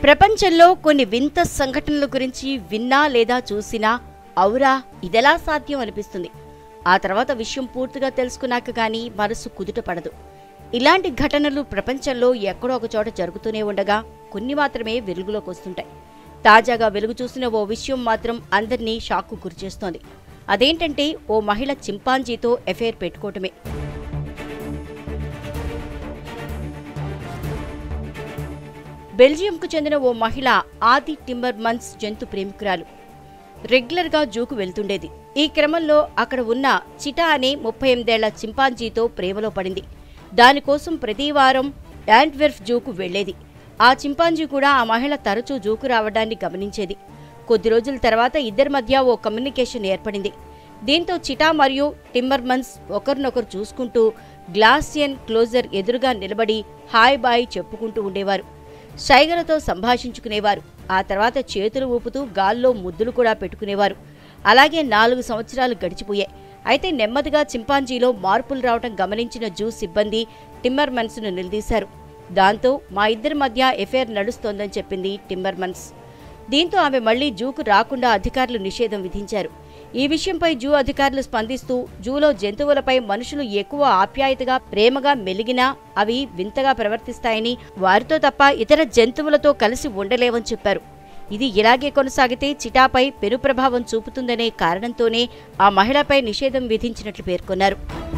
ప్రపంచంలో కొన్ని వింత సంఘటనల గురించి విన్నా లేదా చూసినా అవురా ఇదెలా సాధ్యం అనిపిస్తుంది ఆ తర్వాత విషయం పూర్తిగా తెలుసుకున్నాక గానీ మనసు కుదుట పడదు ఇలాంటి ఘటనలు ప్రపంచంలో ఎక్కడో ఒక చోట జరుగుతూనే ఉండగా కొన్ని మాత్రమే వెలుగులోకి వస్తుంటాయి తాజాగా వెలుగు చూసిన ఓ విషయం మాత్రం అందరినీ షాక్కు గురిచేస్తోంది అదేంటంటే ఓ మహిళ చింపాంజీతో ఎఫైర్ పెట్టుకోవటమే బెల్జియంకు చెందిన ఓ మహిళ ఆది టింబర్మన్స్ జంతు ప్రేమికురాలు రెగ్యులర్గా జూకు వెళ్తుండేది ఈ క్రమంలో అక్కడ ఉన్న చిటా అనే ముప్పై ఎనిమిదేళ్ల చింపాంజీతో ప్రేమలో పడింది దానికోసం ప్రతి వారం యాంట్వెర్ఫ్ జూకు వెళ్లేది ఆ చింపాంజీ కూడా ఆ మహిళ తరచూ జూకు రావడాన్ని గమనించేది కొద్ది రోజుల తర్వాత ఇద్దరి మధ్య ఓ కమ్యూనికేషన్ ఏర్పడింది దీంతో చిటా మరియు టిమ్మర్మన్స్ ఒకరినొకరు చూసుకుంటూ గ్లాసియన్ క్లోజర్ ఎదురుగా నిలబడి హాయ్ బాయ్ చెప్పుకుంటూ ఉండేవారు సైగలతో సంభాషించుకునేవారు ఆ తర్వాత చేతులు ఊపుతూ గాల్లో ముద్దులు కూడా పెట్టుకునేవారు అలాగే నాలుగు సంవత్సరాలు గడిచిపోయాయి అయితే నెమ్మదిగా చింపాంజీలో మార్పులు రావటం గమనించిన జూ సిబ్బంది టిమ్మర్మన్స్ను నిలదీశారు దాంతో మా ఇద్దరి మధ్య ఎఫైర్ నడుస్తోందని చెప్పింది టిమ్మర్మన్స్ దీంతో ఆమె మళ్లీ జూకు రాకుండా అధికారులు నిషేధం విధించారు ఈ విషయంపై జూ అధికారులు స్పందిస్తూ జూలో జంతువులపై మనుషులు ఎక్కువ ఆప్యాయతగా ప్రేమగా మెలిగినా అవి వింతగా ప్రవర్తిస్తాయని వారితో తప్ప ఇతర జంతువులతో కలిసి ఉండలేవని చెప్పారు ఇది ఇలాగే కొనసాగితే చిటాపై పెను ప్రభావం చూపుతుందనే కారణంతోనే ఆ మహిళపై నిషేధం విధించినట్లు పేర్కొన్నారు